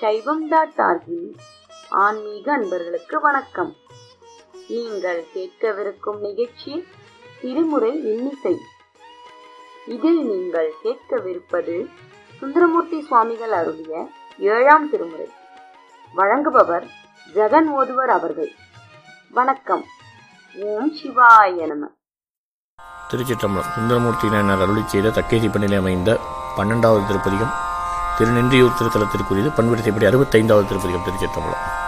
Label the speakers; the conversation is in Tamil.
Speaker 1: சைவம் டாட் ஆர்கின் ஆன்மீக அன்பர்களுக்கு வணக்கம் நீங்கள் கேட்கவிருக்கும் நிகழ்ச்சி திருமுறை இன்னிசை இதில் நீங்கள் கேட்கவிருப்பது சுந்தரமூர்த்தி சுவாமிகள் அருளிய ஏழாம் திருமுறை வழங்குபவர் ஜெகன் ஓதுவர் அவர்கள் வணக்கம் ஓம் சிவாய நம
Speaker 2: திருச்சிற்றம்பலம் சுந்தரமூர்த்தியினர் அருளி செய்த தக்கேதி பண்ணிலே அமைந்த பன்னெண்டாவது திருப்பதிகம் திருநின்றியூர் திருத்தலத்திற்குரியது பண்படுத்தியபடி அறுபத்தைந்தாவது திருப்பதிகம் திருச்சிற்றம்பலம்